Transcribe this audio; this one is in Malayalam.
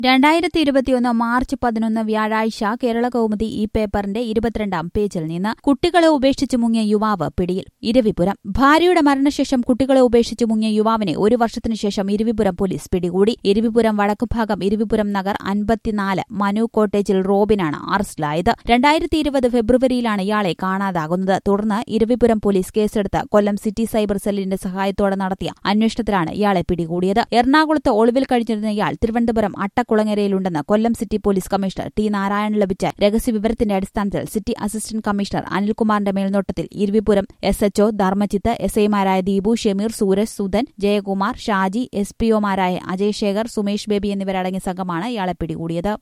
രണ്ടായിരത്തി ഇരുപത്തിയൊന്ന് മാർച്ച് പതിനൊന്ന് വ്യാഴാഴ്ച കേരള കൗമുദി ഈ പേപ്പറിന്റെ ഇരുപത്തിരണ്ടാം പേജിൽ നിന്ന് കുട്ടികളെ ഉപേക്ഷിച്ച് മുങ്ങിയ യുവാവ് പിടിയിൽ ഇരവിപുരം ഭാര്യയുടെ മരണശേഷം കുട്ടികളെ ഉപേക്ഷിച്ച് മുങ്ങിയ യുവാവിനെ ഒരു വർഷത്തിനു ശേഷം ഇരവിപുരം പോലീസ് പിടികൂടി ഇരവിപുരം വടക്കുഭാഗം ഇരവിപുരം നഗർ അൻപത്തിനാല് മനു കോട്ടേജിൽ റോബിനാണ് അറസ്റ്റിലായത് രണ്ടായിരത്തി ഇരുപത് ഫെബ്രുവരിയിലാണ് ഇയാളെ കാണാതാകുന്നത് തുടർന്ന് ഇരവിപുരം പോലീസ് കേസെടുത്ത് കൊല്ലം സിറ്റി സൈബർ സെല്ലിന്റെ സഹായത്തോടെ നടത്തിയ അന്വേഷണത്തിലാണ് ഇയാളെ പിടികൂടിയത് എറണാകുളത്ത് ഒളിവിൽ കഴിഞ്ഞിരുന്ന ഇയാൾ തിരുവനന്തപുരം അട്ടക്കുളങ്ങരയിലുണ്ടെന്ന് Kollam city police commissioner T Narayanan ലഭിച്ച രഹസ്യവിവരത്തിന്റെ അടിസ്ഥാനത്തിൽ സിറ്റി അസിസ്റ്റന്റ് കമ്മീഷണർ അനിൽകുമാറിന്റെ മേൽനോട്ടത്തിൽ Eravipuram S HO Dharmajith S ഐമാരായ ദീപു ഷമീർ സൂരജ് സുധൻ ജയകുമാർ ഷാജി എസ് പിഒമാരായ അജയ് ശേഖർ സുമേഷ് ബേബി എന്നിവരടങ്ങിയ സംഘമാണ് ഇയാളെ പിടികൂടിയത്